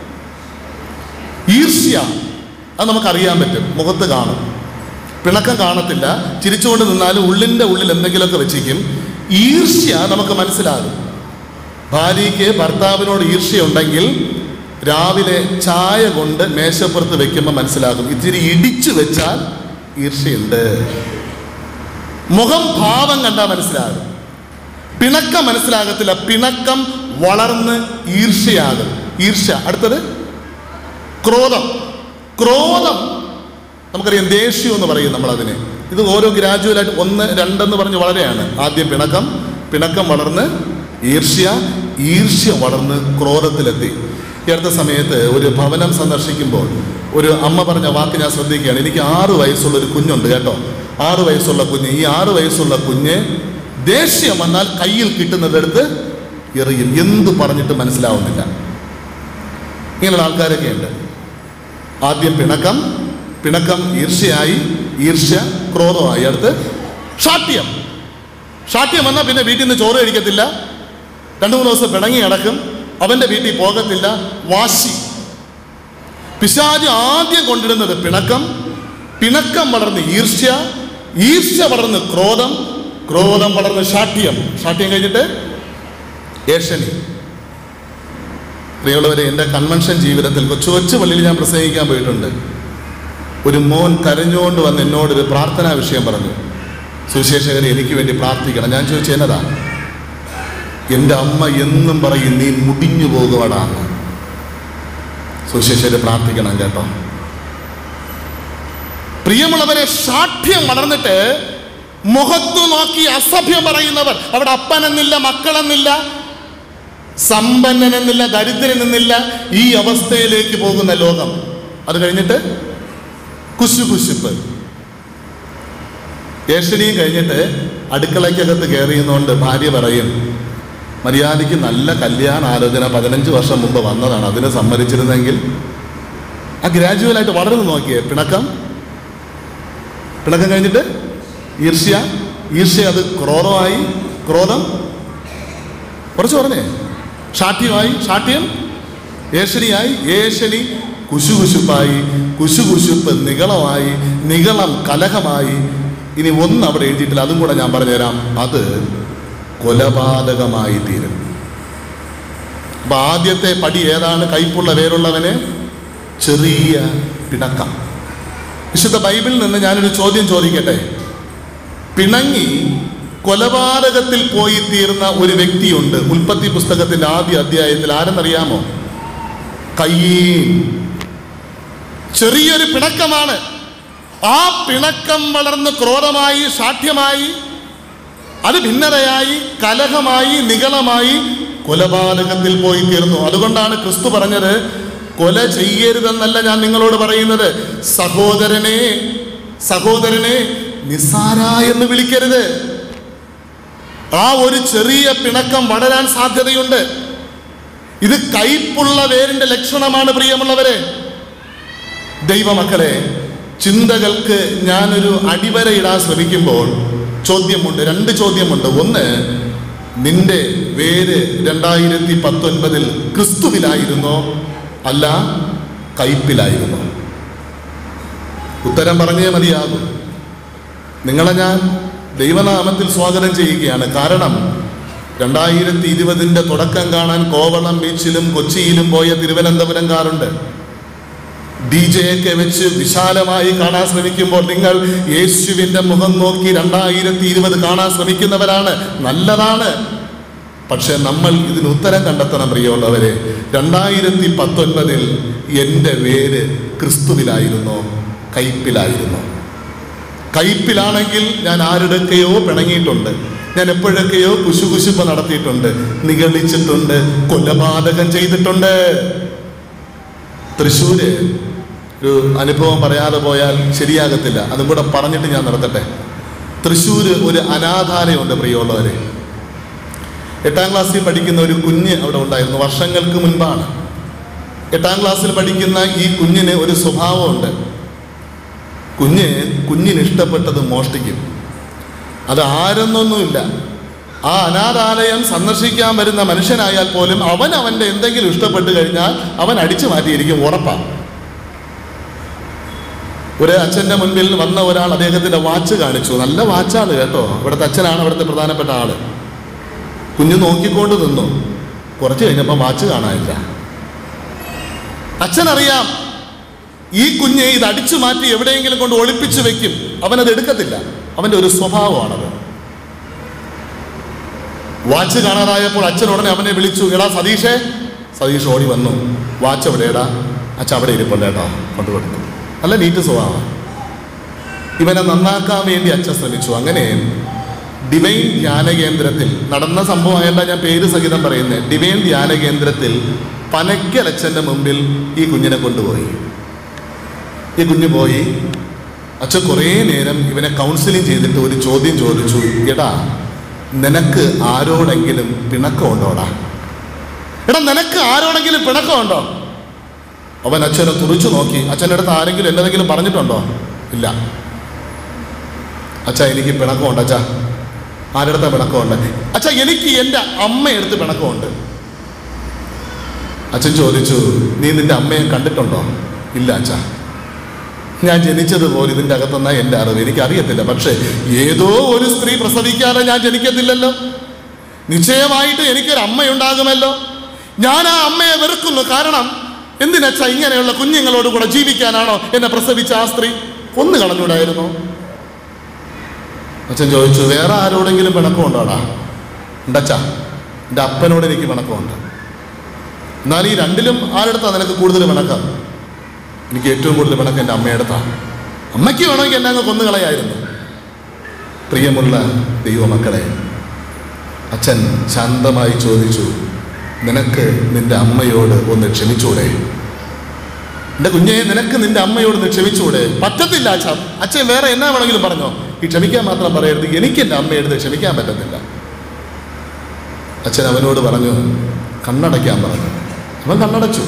ഈർഷ്യ അത് നമുക്കറിയാൻ പറ്റും മുഖത്ത് കാണും പിണക്കം കാണത്തില്ല ചിരിച്ചുകൊണ്ട് നിന്നാലും ഉള്ളിൻ്റെ ഉള്ളിൽ എന്തെങ്കിലുമൊക്കെ വെച്ചിരിക്കും ഈർഷ്യ നമുക്ക് മനസ്സിലാകും ഭാര്യയ്ക്ക് ഭർത്താവിനോട് ഈർഷ്യയുണ്ടെങ്കിൽ രാവിലെ ചായ കൊണ്ട് മേശപ്പുറത്ത് വെക്കുമ്പോൾ മനസ്സിലാകും ഇത്തിരി ഇടിച്ചു വെച്ചാൽ ഈർഷ്യയുണ്ട് മുഖം ഭാവം കണ്ടാൽ മനസ്സിലാകും പിണക്കം മനസ്സിലാകത്തില്ല പിണക്കം വളർന്ന് ഈർഷ്യയാകും ഈർഷ്യ അടുത്തത് ക്രോധം ക്രോധം നമുക്കറിയാം ദേഷ്യം എന്ന് പറയും നമ്മൾ അതിനെ ഇത് ഓരോ ഗ്രാജുവലായിട്ട് ഒന്ന് രണ്ടെന്ന് പറഞ്ഞ് വളരെയാണ് ആദ്യം പിണക്കം പിണക്കം വളർന്ന് ഈർഷ്യ ഈർഷ്യ വളർന്ന് ക്രോധത്തിലെത്തി ഈ അടുത്ത സമയത്ത് ഒരു ഭവനം സന്ദർശിക്കുമ്പോൾ ഒരു അമ്മ പറഞ്ഞ വാക്ക് ഞാൻ ശ്രദ്ധിക്കുകയാണ് എനിക്ക് ആറ് വയസ്സുള്ള ഒരു കുഞ്ഞുണ്ട് കേട്ടോ ആറ് വയസ്സുള്ള കുഞ്ഞ് ഈ ആറ് വയസ്സുള്ള കുഞ്ഞ് ദേഷ്യം വന്നാൽ കയ്യിൽ കിട്ടുന്നതെടുത്ത് എറിയും എന്ത് പറഞ്ഞിട്ട് മനസ്സിലാവുന്നില്ല ഇങ്ങനെയുള്ള ആൾക്കാരൊക്കെ ഉണ്ട് ആദ്യം പിണക്കം പിണക്കം ഈർഷ്യയായി ഈർഷ്യ ക്രോധമായി അടുത്ത് ഷാഠ്യം ഷാഠ്യം വന്നാൽ പിന്നെ വീട്ടിൽ നിന്ന് ചോറ് കഴിക്കത്തില്ല രണ്ടു മൂന്ന് ദിവസം പിണങ്ങി കിടക്കും അവൻ്റെ വീട്ടിൽ പോകത്തില്ല വാശി പിശാജ് ആദ്യം കൊണ്ടിടുന്നത് പിണക്കം പിണക്കം വളർന്ന് ഈർഷ്യ ഈർഷ്യ വളർന്ന് ക്രോധം ക്രോധം വളർന്ന് ഷാഠ്യം ഷാഠ്യം കഴിഞ്ഞിട്ട് ഏഷണി പ്രിയമുള്ളവരെ എൻ്റെ കൺവെൻഷൻ ജീവിതത്തിൽ കൊച്ചു കൊച്ചു പള്ളിയിൽ ഞാൻ പ്രസംഗിക്കാൻ പോയിട്ടുണ്ട് ഒരു മോൻ കരഞ്ഞുകൊണ്ട് വന്ന് എന്നോടൊരു പ്രാർത്ഥനാ വിഷയം പറഞ്ഞു സുവിശേഷകരെ എനിക്ക് വേണ്ടി പ്രാർത്ഥിക്കണം ഞാൻ ചോദിച്ചു എന്നതാ എൻ്റെ അമ്മ എന്നും പറയും നീ മുടിഞ്ഞു പോകുവാടാ സുവിശേഷകരെ പ്രാർത്ഥിക്കണം കേട്ടോ പ്രിയമുള്ളവരെ ഷാഠ്യം വളർന്നിട്ട് മുഖത്തു നോക്കി അസഭ്യം പറയുന്നവർ അവിടെ അപ്പനെന്നില്ല മക്കളെന്നില്ല സമ്പന്നനെന്നില്ല ദരിദ്രനെന്നില്ല ഈ അവസ്ഥയിലേക്ക് പോകുന്ന ലോകം അത് കഴിഞ്ഞിട്ട് കുശുകുശുപ്പ് ഏഷണിയും കഴിഞ്ഞിട്ട് അടുക്കളയ്ക്കകത്ത് കയറിയുന്നതുകൊണ്ട് ഭാര്യ പറയും മര്യാദയ്ക്ക് നല്ല കല്യാണ ആലോചന പതിനഞ്ച് വർഷം മുമ്പ് വന്നതാണ് അതിന് സമ്മതിച്ചിരുന്നെങ്കിൽ ആ ഗ്രാജുവലായിട്ട് വളർന്നു നോക്കിയേ പിണക്കം പിണക്കം കഴിഞ്ഞിട്ട് ഈർഷ്യ ഈർഷ്യ അത് ക്രോധമായി ക്രോധം കുറച്ച് പറഞ്ഞേ ഷാഠ്യമായി ഷാഠ്യം ഏഷണിയായി ഏഷണി കുശുകുശുപ്പായി കുശുകുശുപ്പ് നികളമായി നികളം കലഹമായി ഇനി ഒന്ന് അവിടെ എഴുതിയിട്ടില്ല അതും കൂടെ ഞാൻ പറഞ്ഞുതരാം അത് കൊലപാതകമായി തീരും അപ്പൊ ആദ്യത്തെ പടി ഏതാണ് കൈപ്പുള്ള വേരുള്ളവന് ചെറിയ പിണക്കം വിശുദ്ധ ബൈബിളിൽ നിന്ന് ഞാനൊരു ചോദ്യം ചോദിക്കട്ടെ പിണങ്ങി കൊലപാതകത്തിൽ പോയി തീർന്ന ഒരു വ്യക്തിയുണ്ട് ഉൽപ്പത്തി പുസ്തകത്തിന്റെ ആദ്യ അധ്യായത്തിൽ ആരെന്നറിയാമോ കയ്യീൻ ചെറിയൊരു പിണക്കമാണ് ആ പിണക്കം വളർന്ന് ക്രോധമായി സാഠ്യമായി അത് ഭിന്നതയായി കലഹമായി നികളമായി കൊലപാതകത്തിൽ പോയി തീർന്നു അതുകൊണ്ടാണ് ക്രിസ്തു പറഞ്ഞത് കൊല ചെയ്യരുതെന്നല്ല ഞാൻ നിങ്ങളോട് പറയുന്നത് സഹോദരനെ സഹോദരനെ നിസാര എന്ന് വിളിക്കരുത് ആ ഒരു ചെറിയ പിണക്കം വളരാൻ സാധ്യതയുണ്ട് ഇത് കയ്പുള്ള വേരിന്റെ ലക്ഷണമാണ് പ്രിയമുള്ളവരെ ദൈവമക്കളെ ചിന്തകൾക്ക് ഞാനൊരു അടിവരയിടാൻ ശ്രമിക്കുമ്പോൾ ചോദ്യമുണ്ട് രണ്ട് ചോദ്യമുണ്ട് ഒന്ന് നിന്റെ വേര് രണ്ടായിരത്തി പത്തൊൻപതിൽ ക്രിസ്തുവിലായിരുന്നോ അല്ല കയ്പിലായിരുന്നോ ഉത്തരം പറഞ്ഞേ മതിയാകും നിങ്ങളെ ഞാൻ ദൈവനാമത്തിൽ സ്വാഗതം ചെയ്യുകയാണ് കാരണം രണ്ടായിരത്തി ഇരുപതിൻ്റെ തുടക്കം കാണാൻ കോവളം ബീച്ചിലും കൊച്ചിയിലും പോയ തിരുവനന്തപുരംകാരുണ്ട് ഡി ജെ ഒക്കെ വെച്ച് വിശാലമായി കാണാൻ ശ്രമിക്കുമ്പോൾ നിങ്ങൾ യേശുവിൻ്റെ മുഖം നോക്കി രണ്ടായിരത്തി ഇരുപത് കാണാൻ ശ്രമിക്കുന്നവരാണ് നല്ലതാണ് പക്ഷെ നമ്മൾ ഇതിന് ഉത്തരം കണ്ടെത്തണം പ്രിയമുള്ളവരെ രണ്ടായിരത്തി പത്തൊൻപതിൽ എൻ്റെ വേര് ക്രിസ്തുവിലായിരുന്നോ കയ്പിലായിരുന്നോ കയ്പിലാണെങ്കിൽ ഞാൻ ആരുടെയൊക്കെയോ പിണങ്ങിയിട്ടുണ്ട് ഞാൻ എപ്പോഴൊക്കെയോ കുശുകുശുപ്പ് നടത്തിയിട്ടുണ്ട് നിഗളിച്ചിട്ടുണ്ട് കൊലപാതകം ചെയ്തിട്ടുണ്ട് തൃശ്ശൂര് ഒരു അനുഭവം പറയാതെ പോയാൽ ശരിയാകത്തില്ല അതും കൂടെ പറഞ്ഞിട്ട് ഞാൻ നടത്തട്ടെ തൃശ്ശൂര് ഒരു അനാഥാലയമുണ്ട് പ്രിയമുള്ളവരെ എട്ടാം ക്ലാസ്സിൽ പഠിക്കുന്ന ഒരു കുഞ്ഞ് അവിടെ ഉണ്ടായിരുന്നു വർഷങ്ങൾക്ക് മുൻപാണ് എട്ടാം ക്ലാസ്സിൽ പഠിക്കുന്ന ഈ കുഞ്ഞിന് ഒരു സ്വഭാവമുണ്ട് കുഞ്ഞ് കുഞ്ഞിന് ഇഷ്ടപ്പെട്ടത് മോഷ്ടിക്കും അത് ആരെന്നൊന്നുമില്ല ആ അനാഥാലയം സന്ദർശിക്കാൻ വരുന്ന മനുഷ്യനായാൽ പോലും അവൻ അവൻ്റെ എന്തെങ്കിലും ഇഷ്ടപ്പെട്ട് കഴിഞ്ഞാൽ അവൻ അടിച്ചു മാറ്റിയിരിക്കും ഉറപ്പാണ് ഒരു അച്ഛൻ്റെ മുൻപിൽ വന്ന ഒരാൾ അദ്ദേഹത്തിൻ്റെ വാച്ച് കാണിച്ചു നല്ല വാച്ചാണ് കേട്ടോ ഇവിടുത്തെ അച്ഛനാണ് ഇവിടുത്തെ പ്രധാനപ്പെട്ട ആള് കുഞ്ഞ് നോക്കിക്കൊണ്ട് നിന്നു കുറച്ച് കഴിഞ്ഞപ്പോൾ വാച്ച് കാണാനില്ല അച്ഛനറിയാം ഈ കുഞ്ഞെ ഇത് അടിച്ചു മാറ്റി എവിടെയെങ്കിലും കൊണ്ട് ഒളിപ്പിച്ചു വെക്കും അവനത് എടുക്കത്തില്ല അവൻ്റെ ഒരു സ്വഭാവമാണത് വാച്ച് കാണാതായപ്പോൾ അച്ഛൻ ഉടനെ അവനെ വിളിച്ചു എടാ സതീഷേ സതീഷ് ഓടി വന്നു വാച്ച് എവിടെയടാ അച്ഛൻ അവിടെ ഇരിപ്പുണ്ട് ഏട്ടാ കൊണ്ടുകൊടുത്തു നല്ല നീറ്റ് സ്വഭാവം ഇവനെ നന്നാക്കാൻ വേണ്ടി അച്ഛൻ ശ്രമിച്ചു അങ്ങനെ ഡിവൈൻ ധ്യാന കേന്ദ്രത്തിൽ നടന്ന സംഭവമായല്ല ഞാൻ പേര് സഹിതം പറയുന്നത് ഡിവൈൻ ധ്യാന കേന്ദ്രത്തിൽ പനക്കലച്ഛൻ്റെ മുമ്പിൽ ഈ കുഞ്ഞിനെ കൊണ്ടുപോയി ഈ കുഞ്ഞ് പോയി അച്ഛൻ കുറേ നേരം ഇവനെ കൗൺസിലിംഗ് ചെയ്തിട്ട് ഒരു ചോദ്യം ചോദിച്ചു എടാ നിനക്ക് ആരോടെങ്കിലും പിണക്കമുണ്ടോടാ എടാ നിനക്ക് ആരോടെങ്കിലും പിണക്കമുണ്ടോ അവൻ അച്ഛനെ തുറിച്ചു നോക്കി അച്ഛൻ്റെ അടുത്ത് ആരെങ്കിലും എന്തെങ്കിലും പറഞ്ഞിട്ടുണ്ടോ ഇല്ല അച്ഛാ എനിക്ക് പിണക്കമുണ്ട് അച്ഛാ ആരുടെ പിണക്കമുണ്ട് അച്ഛാ എനിക്ക് എൻ്റെ അമ്മയെടുത്ത് പിണക്കമുണ്ട് അച്ഛൻ ചോദിച്ചു നീ നിന്റെ അമ്മയെ കണ്ടിട്ടുണ്ടോ ഇല്ല അച്ഛാ ഞാൻ ജനിച്ചതുപോലെ ഇതിൻ്റെ അകത്തുനിന്ന എൻ്റെ അറിവ് എനിക്കറിയത്തില്ല പക്ഷേ ഏതോ ഒരു സ്ത്രീ പ്രസവിക്കാതെ ഞാൻ ജനിക്കത്തില്ലല്ലോ നിശ്ചയമായിട്ട് എനിക്കൊരു അമ്മയുണ്ടാകുമല്ലോ ഞാൻ ആ അമ്മയെ വെറുക്കുന്നു കാരണം എന്തിനച്ഛാ ഇങ്ങനെയുള്ള കുഞ്ഞുങ്ങളോട് കൂടെ ജീവിക്കാനാണോ എന്നെ പ്രസവിച്ച ആ സ്ത്രീ കൊന്നു കളഞ്ഞൂടായിരുന്നു അച്ഛൻ ചോദിച്ചു വേറെ ആരോടെങ്കിലും പിണക്കമുണ്ടോടാ ഉണ്ടച്ചാ എൻ്റെ അപ്പനോട് എനിക്ക് പിണക്കമുണ്ട് എന്നാൽ ഈ രണ്ടിലും ആരെടുത്താ നിനക്ക് കൂടുതൽ പിണക്കം എനിക്ക് ഏറ്റവും കൂടുതൽ പിണക്കം എൻ്റെ അമ്മയെടുത്താണ് അമ്മയ്ക്ക് വേണമെങ്കിൽ എന്നെ അങ്ങ് കൊന്നുകളയായിരുന്നു പ്രിയമുള്ള ദൈവമക്കളെ അച്ഛൻ ശാന്തമായി ചോദിച്ചു നിനക്ക് നിന്റെ അമ്മയോട് ഒന്ന് ക്ഷമിച്ചൂടെ എൻ്റെ കുഞ്ഞെ നിനക്ക് നിന്റെ അമ്മയോട് ഒന്ന് ക്ഷമിച്ചൂടെ പറ്റത്തില്ല അച്ഛ അച്ഛൻ വേറെ എന്നാ വേണമെങ്കിലും പറഞ്ഞോ ഈ ക്ഷമിക്കാൻ മാത്രം പറയരുത് എനിക്ക് എൻ്റെ അമ്മയെടുത്ത് ക്ഷമിക്കാൻ പറ്റത്തില്ല അച്ഛൻ അവനോട് പറഞ്ഞു കണ്ണടയ്ക്കാൻ പറഞ്ഞു അവൻ കണ്ണടച്ചു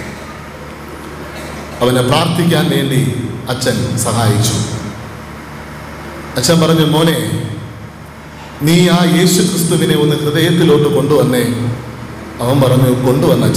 അവനെ പ്രാർത്ഥിക്കാൻ വേണ്ടി അച്ഛൻ സഹായിച്ചു അച്ഛൻ പറഞ്ഞു മോനെ നീ ആ യേശു ക്രിസ്തുവിനെ ഒന്ന് ഹൃദയത്തിലോട്ട് കൊണ്ടുവന്നേ അവൻ പറഞ്ഞു കൊണ്ടുവന്നച്ച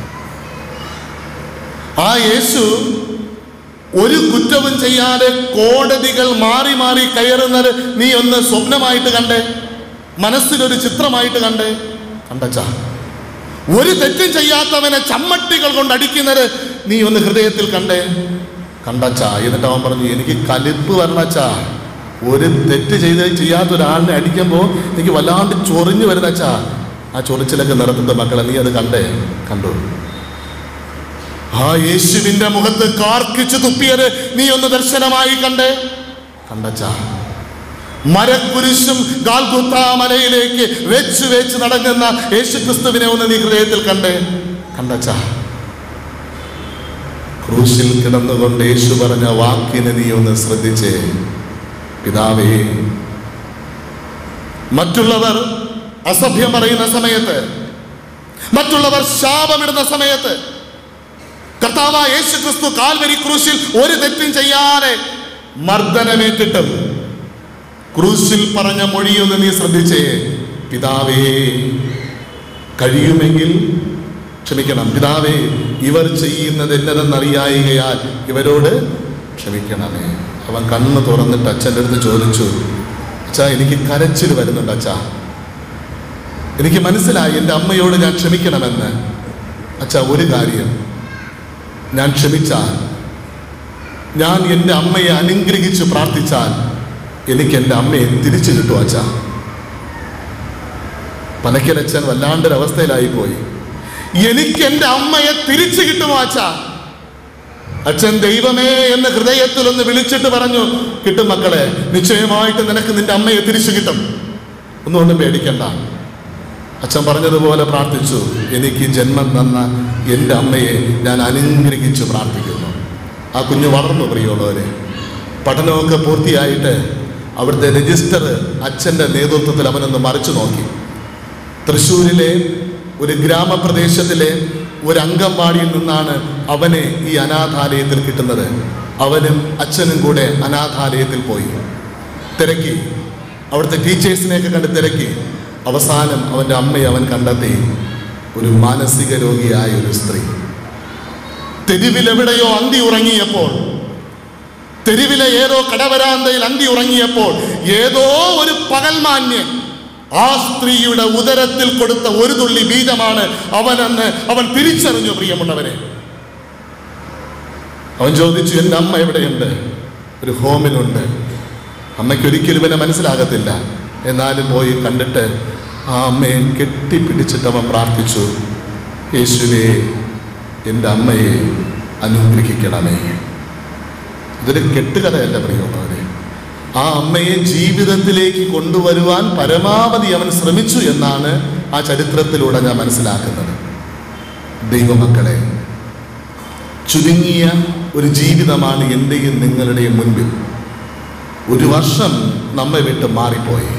ആ യേശു ഒരു കുറ്റവും ചെയ്യാതെ കോടതികൾ മാറി മാറി കയറുന്നത് നീ ഒന്ന് സ്വപ്നമായിട്ട് കണ്ടേ മനസ്സിലൊരു ചിത്രമായിട്ട് കണ്ടേ കണ്ടച്ചാ ഒരു തെറ്റും ചെയ്യാത്തവനെ ചമ്മട്ടികൾ കൊണ്ട് അടിക്കുന്നത് നീ ഒന്ന് ഹൃദയത്തിൽ കണ്ടേ കണ്ടച്ചാ എന്നിട്ട് അവൻ പറഞ്ഞു എനിക്ക് കലിപ്പ് വരണച്ചാ ഒരു തെറ്റ് ചെയ്ത് ചെയ്യാത്ത ഒരാളിനെ അടിക്കുമ്പോൾ എനിക്ക് വല്ലാണ്ട് ചൊറിഞ്ഞു വരുന്നച്ചാ ആ ചൊറിച്ചിലൊക്കെ നിർത്തിട്ട് മക്കളെ നീ അത് കണ്ടേ കണ്ടു ആ യേശുവിന്റെ മുഖത്ത് കാർക്കിച്ചു തുപ്പിയത് നീ ഒന്ന് ദർശനമായി കണ്ടേ കണ്ടച്ചാ മരക്കുരിശും ഗാൽഗുത്ത മലയിലേക്ക് വെച്ച് വെച്ച് നടങ്ങുന്ന യേശു ക്രിസ്തുവിനെ ഒന്ന് നീ ഹൃദയത്തിൽ കണ്ടേ കണ്ടച്ചാ ക്രൂശിൽ കിടന്നുകൊണ്ട് യേശു പറഞ്ഞ വാക്കിനെ നീ ഒന്ന് ശ്രദ്ധിച്ചേ പിതാവേ മറ്റുള്ളവർ അസഭ്യം പറയുന്ന സമയത്ത് മറ്റുള്ളവർ ശാപമിടുന്ന സമയത്ത് കർത്താവ് യേശു ക്രിസ്തു കാൽവരി ക്രൂശിൽ ഒരു തെറ്റും ചെയ്യാതെ മർദ്ദനമേറ്റിട്ടും ക്രൂശിൽ പറഞ്ഞ മൊഴിയൊന്ന് നീ ശ്രദ്ധിച്ചേ പിതാവേ കഴിയുമെങ്കിൽ ക്ഷമിക്കണം പിതാവേ ഇവർ ചെയ്യുന്നത് എന്നതെന്നറിയായികയാൽ ഇവരോട് ക്ഷമിക്കണമേ അവൻ കണ്ണ് തുറന്നിട്ട് അച്ഛൻ്റെ അടുത്ത് ചോദിച്ചു അച്ഛാ എനിക്ക് കരച്ചിൽ വരുന്നുണ്ട് അച്ഛാ എനിക്ക് മനസ്സിലായി എൻ്റെ അമ്മയോട് ഞാൻ ക്ഷമിക്കണമെന്ന് അച്ഛാ ഒരു കാര്യം ഞാൻ ക്ഷമിച്ചാൽ ഞാൻ എൻ്റെ അമ്മയെ അനുഗ്രഹിച്ച് പ്രാർത്ഥിച്ചാൽ എനിക്ക് എൻ്റെ അമ്മയെ തിരിച്ചു കിട്ടും അച്ഛാ പനക്കലച്ഛൻ വല്ലാണ്ടൊരവസ്ഥയിലായിപ്പോയി എനിക്ക് എൻ്റെ അമ്മയെ തിരിച്ചു കിട്ടുമോ അച്ഛാ അച്ഛൻ ദൈവമേ എന്ന് ഹൃദയത്തിൽ ഒന്ന് വിളിച്ചിട്ട് പറഞ്ഞു കിട്ടും മക്കളെ നിശ്ചയമായിട്ട് നിനക്ക് നിന്റെ അമ്മയെ തിരിച്ചു കിട്ടും ഒന്നുകൊണ്ടും പേടിക്കണ്ട അച്ഛൻ പറഞ്ഞതുപോലെ പ്രാർത്ഥിച്ചു എനിക്ക് ജന്മം തന്ന എൻ്റെ അമ്മയെ ഞാൻ അനുഗ്രഹിച്ച് പ്രാർത്ഥിക്കുന്നു ആ കുഞ്ഞ് വളർന്നു പ്രിയമുള്ളവരെ പഠനമൊക്കെ പൂർത്തിയായിട്ട് അവിടുത്തെ രജിസ്റ്റർ അച്ഛൻ്റെ നേതൃത്വത്തിൽ അവനൊന്ന് മറിച്ചു നോക്കി തൃശ്ശൂരിലെ ഒരു ഗ്രാമപ്രദേശത്തിലെ ഒരു അംഗൻവാടിയിൽ നിന്നാണ് അവനെ ഈ അനാഥാലയത്തിൽ കിട്ടുന്നത് അവനും അച്ഛനും കൂടെ അനാഥാലയത്തിൽ പോയി തിരക്കി അവിടുത്തെ ടീച്ചേഴ്സിനെയൊക്കെ കണ്ട് തിരക്കി അവസാനം അവൻ്റെ അമ്മയെ അവൻ കണ്ടെത്തി ഒരു മാനസിക രോഗിയായ ഒരു സ്ത്രീ തെരുവിലെവിടെയോ അന്തി ഉറങ്ങിയപ്പോൾ തെരുവിലെ ഏതോ കടവരാന്തയിൽ അന്തി ഉറങ്ങിയപ്പോൾ ഏതോ ഒരു പകൽമാന്യൻ ആ സ്ത്രീയുടെ ഉദരത്തിൽ കൊടുത്ത ഒരു തുള്ളി ബീജമാണ് അവനെന്ന് അവൻ തിരിച്ചറിഞ്ഞു പ്രിയമുള്ളവരെ അവൻ ചോദിച്ചു എൻ്റെ അമ്മ എവിടെയുണ്ട് ഒരു ഹോമിലുണ്ട് അമ്മയ്ക്ക് ഒരിക്കലും ഇവനെ മനസ്സിലാകത്തില്ല എന്നാലും പോയി കണ്ടിട്ട് ആ അമ്മയെ കെട്ടിപ്പിടിച്ചിട്ട് അവൻ പ്രാർത്ഥിച്ചു യേശുവേ എൻ്റെ അമ്മയെ അനുഗ്രഹിക്കണമേ ഇതൊരു കെട്ടുകഥയല്ല പ്രിയമുള്ളവരെ ആ അമ്മയെ ജീവിതത്തിലേക്ക് കൊണ്ടുവരുവാൻ പരമാവധി അവൻ ശ്രമിച്ചു എന്നാണ് ആ ചരിത്രത്തിലൂടെ ഞാൻ മനസ്സിലാക്കുന്നത് ദൈവമക്കളെ ചുരുങ്ങിയ ഒരു ജീവിതമാണ് എൻ്റെയും നിങ്ങളുടെയും മുൻപിൽ ഒരു വർഷം നമ്മെ വിട്ട് മാറിപ്പോയി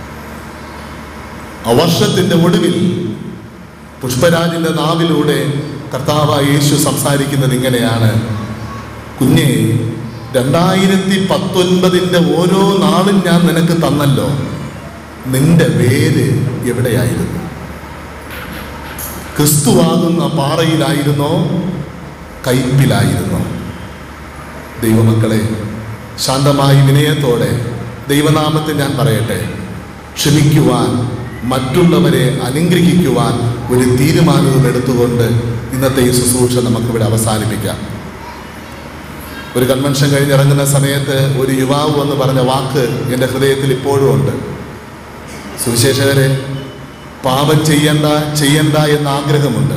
ആ വർഷത്തിൻ്റെ ഒടുവിൽ പുഷ്പരാജിൻ്റെ നാവിലൂടെ കർത്താവായ യേശു സംസാരിക്കുന്നത് ഇങ്ങനെയാണ് കുഞ്ഞെ രണ്ടായിരത്തി പത്തൊൻപതിൻ്റെ ഓരോ നാളും ഞാൻ നിനക്ക് തന്നല്ലോ നിന്റെ വേര് എവിടെയായിരുന്നു ക്രിസ്തുവാകുന്ന പാറയിലായിരുന്നോ കയ്പിലായിരുന്നോ ദൈവമക്കളെ ശാന്തമായി വിനയത്തോടെ ദൈവനാമത്തിൽ ഞാൻ പറയട്ടെ ക്ഷമിക്കുവാൻ മറ്റുള്ളവരെ അനുഗ്രഹിക്കുവാൻ ഒരു തീരുമാനവും എടുത്തുകൊണ്ട് ഇന്നത്തെ ഈ ശുശ്രൂഷ നമുക്കിവിടെ അവസാനിപ്പിക്കാം ഒരു കൺവെൻഷൻ കഴിഞ്ഞിറങ്ങുന്ന സമയത്ത് ഒരു യുവാവ് വന്ന് പറഞ്ഞ വാക്ക് എൻ്റെ ഹൃദയത്തിൽ ഇപ്പോഴും ഉണ്ട് സുവിശേഷകരെ പാപം ചെയ്യണ്ട ചെയ്യണ്ട എന്ന ആഗ്രഹമുണ്ട്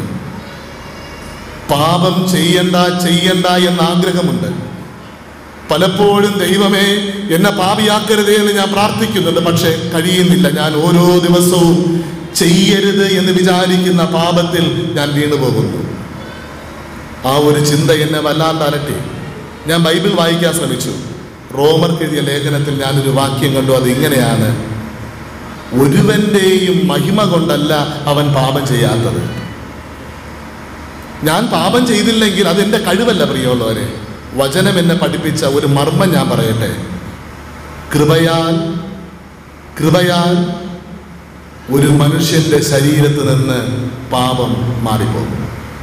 പാപം ചെയ്യണ്ട ചെയ്യണ്ട എന്ന ആഗ്രഹമുണ്ട് പലപ്പോഴും ദൈവമേ എന്നെ പാപിയാക്കരുതേ എന്ന് ഞാൻ പ്രാർത്ഥിക്കുന്നുണ്ട് പക്ഷെ കഴിയുന്നില്ല ഞാൻ ഓരോ ദിവസവും ചെയ്യരുത് എന്ന് വിചാരിക്കുന്ന പാപത്തിൽ ഞാൻ വീണുപോകുന്നു ആ ഒരു ചിന്ത എന്നെ വല്ലാണ്ട് അലട്ടി ഞാൻ ബൈബിൾ വായിക്കാൻ ശ്രമിച്ചു റോമർക്ക് എഴുതിയ ലേഖനത്തിൽ ഞാനൊരു വാക്യം കണ്ടു അത് ഇങ്ങനെയാണ് ഒരുവന്റെയും മഹിമ കൊണ്ടല്ല അവൻ പാപം ചെയ്യാത്തത് ഞാൻ പാപം ചെയ്തില്ലെങ്കിൽ അതെന്റെ കഴിവല്ല പ്രിയമുള്ളവരെ വചനം എന്നെ പഠിപ്പിച്ച ഒരു മർമ്മം ഞാൻ പറയട്ടെ കൃപയാൽ കൃപയാൽ ഒരു മനുഷ്യന്റെ ശരീരത്ത് നിന്ന് പാപം മാറിപ്പോകും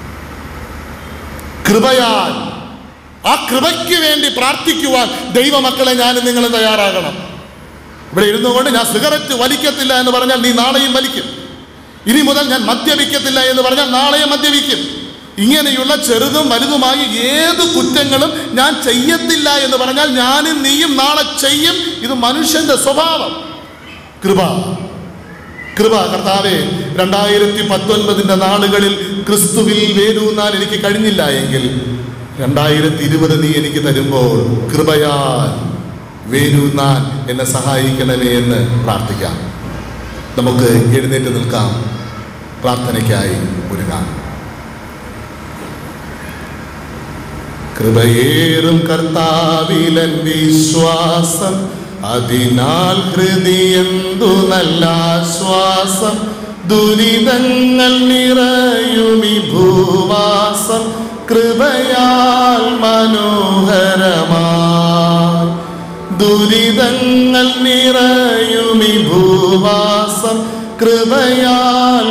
കൃപയാൽ ആ കൃപയ്ക്ക് വേണ്ടി പ്രാർത്ഥിക്കുവാൻ ദൈവമക്കളെ ഞാനും നിങ്ങൾ തയ്യാറാകണം ഇവിടെ ഇരുന്നുകൊണ്ട് ഞാൻ സിഗരറ്റ് വലിക്കത്തില്ല എന്ന് പറഞ്ഞാൽ നീ നാളെയും വലിക്കും ഇനി മുതൽ ഞാൻ മദ്യപിക്കത്തില്ല എന്ന് പറഞ്ഞാൽ നാളെയും മദ്യപിക്കും ഇങ്ങനെയുള്ള ചെറുതും വലുതുമായ ഏത് കുറ്റങ്ങളും ഞാൻ ചെയ്യത്തില്ല എന്ന് പറഞ്ഞാൽ ഞാനും നീയും നാളെ ചെയ്യും ഇത് മനുഷ്യന്റെ സ്വഭാവം കൃപ കൃപ കർത്താവെ രണ്ടായിരത്തി പത്തൊൻപതിൻ്റെ നാളുകളിൽ ക്രിസ്തുവിൽ വേരൂന്നാൻ എനിക്ക് കഴിഞ്ഞില്ല എങ്കിൽ രണ്ടായിരത്തി ഇരുപത് നീ എനിക്ക് തരുമ്പോൾ കൃപയാൽ വേരൂന്നാൻ എന്നെ സഹായിക്കണമേ എന്ന് പ്രാർത്ഥിക്കാം നമുക്ക് എഴുന്നേറ്റ് നിൽക്കാം പ്രാർത്ഥനയ്ക്കായി ഒരുങ്ങാം കൃപയേറും കർത്താവിലൻ വിശ്വാസം അതിനാൽ ഹൃദയന്തു നല്ല ആശ്വാസം ദുരിതങ്ങൾ നിറയുമി ഭൂവാസം കൃപയാൽ മനോഹരമായി ദുരിതങ്ങൾ നിറയുമി ഭൂവാസം കൃപയാൽ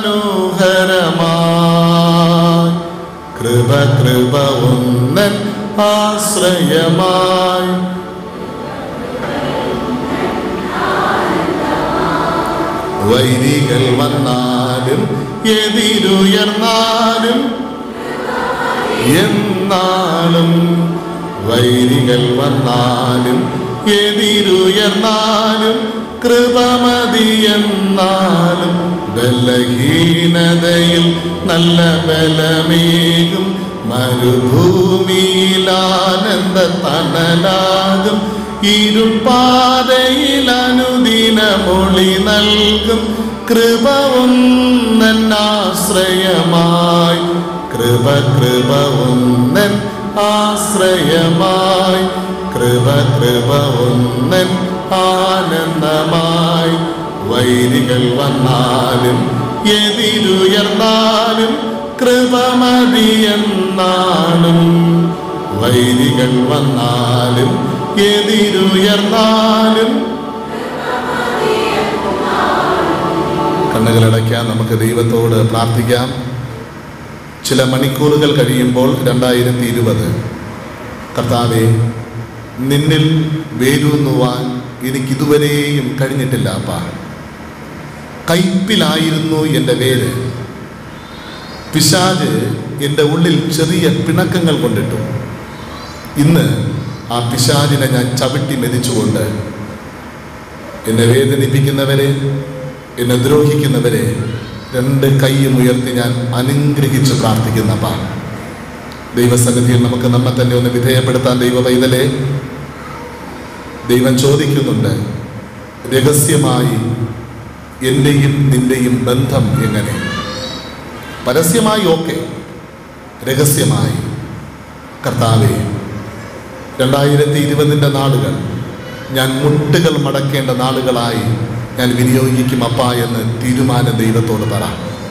മനോഹരമായി കൃപ കൃപ ഉന്നൻ ആശ്രയമായി വൈരികൾ വന്നാലും എതിരുയർന്നാലും എന്നാലും വൈരികൾ വന്നാലും എതിരുയർന്നാലും കൃപമതിയെന്നാലും ബലഹീനതയിൽ നല്ല ബലമേകും മരുഭൂമിയിലാനന്ദ തണലാകും ഇരുപാതയിൽ അനുദിനമൊളി നൽകും കൃപ ഒന്നൻ ആശ്രയമായി കൃപ കൃപ ഒന്നൻ ആശ്രയമായി കൃപ കൃപ ഒന്നൻ ആനന്ദമായി വൈരികൾ വന്നാലും എതിരുയർന്നാലും കൃപമതിയെന്നാലും വൈരികൾ വന്നാലും എതിരുയർന്നാലും കണ്ണുകളടയ്ക്കാൻ നമുക്ക് ദൈവത്തോട് പ്രാർത്ഥിക്കാം ചില മണിക്കൂറുകൾ കഴിയുമ്പോൾ രണ്ടായിരത്തി ഇരുപത് കർത്താവെ നിന്നിൽ വേരൂന്നുവാൻ എനിക്കിതുവരെയും കഴിഞ്ഞിട്ടില്ല അപ്പ കയ്പിലായിരുന്നു എൻ്റെ വേര് പിശാജ് എൻ്റെ ഉള്ളിൽ ചെറിയ പിണക്കങ്ങൾ കൊണ്ടിട്ടു ഇന്ന് ആ പിശാജിനെ ഞാൻ ചവിട്ടി മെതിച്ചുകൊണ്ട് എന്നെ വേദനിപ്പിക്കുന്നവരെ എന്നെ ദ്രോഹിക്കുന്നവരെ രണ്ട് കൈയും ഉയർത്തി ഞാൻ അനുഗ്രഹിച്ച് പ്രാർത്ഥിക്കുന്നപ്പാ ദൈവസന്നിധിയിൽ നമുക്ക് നമ്മെ തന്നെ ഒന്ന് വിധേയപ്പെടുത്താൻ ദൈവ പൈതലെ ദൈവം ചോദിക്കുന്നുണ്ട് രഹസ്യമായി എൻ്റെയും നിന്റെയും ബന്ധം എങ്ങനെ പരസ്യമായി ഓക്കെ രഹസ്യമായി കർത്താവെ രണ്ടായിരത്തി ഇരുപതിൻ്റെ നാളുകൾ ഞാൻ മുട്ടുകൾ മടക്കേണ്ട നാളുകളായി ഞാൻ വിനിയോഗിക്കും അപ്പ എന്ന് തീരുമാനം ദൈവത്തോട് പറ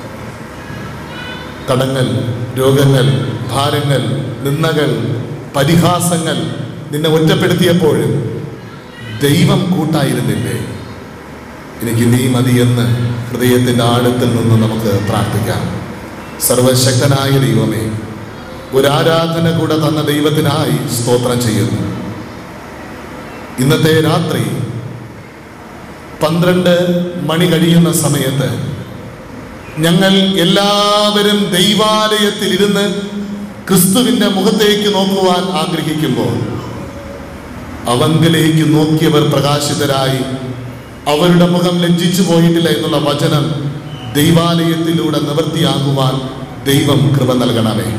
കടങ്ങൾ രോഗങ്ങൾ ഭാരങ്ങൾ നിന്ദകൾ പരിഹാസങ്ങൾ നിന്നെ ഒറ്റപ്പെടുത്തിയപ്പോഴും ദൈവം കൂട്ടായിരുന്നില്ലേ എനിക്ക് നീ മതിയെന്ന് ഹൃദയത്തിൻ്റെ ആഴത്തിൽ നിന്ന് നമുക്ക് പ്രാർത്ഥിക്കാം സർവശക്തനായ ദൈവമേ ഒരു ആരാധന കൂടെ തന്ന ദൈവത്തിനായി സ്തോത്രം ചെയ്യുന്നു ഇന്നത്തെ രാത്രി പന്ത്രണ്ട് മണി കഴിയുന്ന സമയത്ത് ഞങ്ങൾ എല്ലാവരും ദൈവാലയത്തിൽ ഇരുന്ന് ക്രിസ്തുവിൻ്റെ മുഖത്തേക്ക് നോക്കുവാൻ ആഗ്രഹിക്കുമ്പോൾ അവങ്കിലേക്ക് നോക്കിയവർ പ്രകാശിതരായി അവരുടെ മുഖം ലജ്ജിച്ചു പോയിട്ടില്ല എന്നുള്ള വചനം ദൈവാലയത്തിലൂടെ നിവൃത്തിയാകുവാൻ ദൈവം കൃപ നൽകണമേ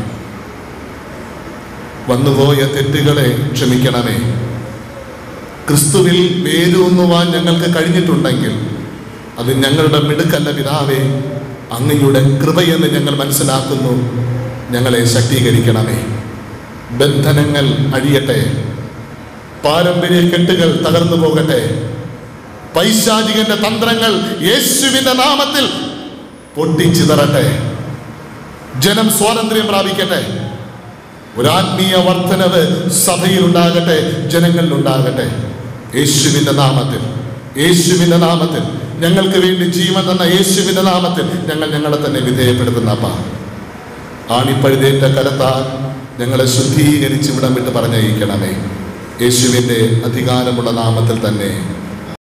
വന്നുപോയ തെറ്റുകളെ ക്ഷമിക്കണമേ ക്രിസ്തുവിൽ വേരൂന്നുവാൻ ഞങ്ങൾക്ക് കഴിഞ്ഞിട്ടുണ്ടെങ്കിൽ അത് ഞങ്ങളുടെ മിടുക്കല്ല പിതാവേ അങ്ങയുടെ കൃപയെന്ന് ഞങ്ങൾ മനസ്സിലാക്കുന്നു ഞങ്ങളെ ശക്തീകരിക്കണമേ ബന്ധനങ്ങൾ അഴിയട്ടെ പാരമ്പര്യ കെട്ടുകൾ തകർന്നു പോകട്ടെ പൈശാചികന്റെ തന്ത്രങ്ങൾ യേശുവിന്റെ നാമത്തിൽ പൊട്ടിച്ചിതറട്ടെ ജനം സ്വാതന്ത്ര്യം പ്രാപിക്കട്ടെ ഒരാത്മീയ വർധനവ് സഭയിൽ ഉണ്ടാകട്ടെ ജനങ്ങളിൽ ഉണ്ടാകട്ടെ യേശുവിന്റെ നാമത്തിൽ യേശുവിന്റെ നാമത്തിൽ ഞങ്ങൾക്ക് വേണ്ടി ജീവൻ തന്ന യേശുവിന്റെ നാമത്തിൽ ഞങ്ങൾ ഞങ്ങളെ തന്നെ വിധേയപ്പെടുത്തുന്ന അപ്പ ആണിപ്പഴുതേറ്റ കരത്താൽ ഞങ്ങളെ ശുദ്ധീകരിച്ച് ഇവിടം വിട്ട് പറഞ്ഞയക്കണമേ യേശുവിൻ്റെ അധികാരമുള്ള നാമത്തിൽ തന്നെ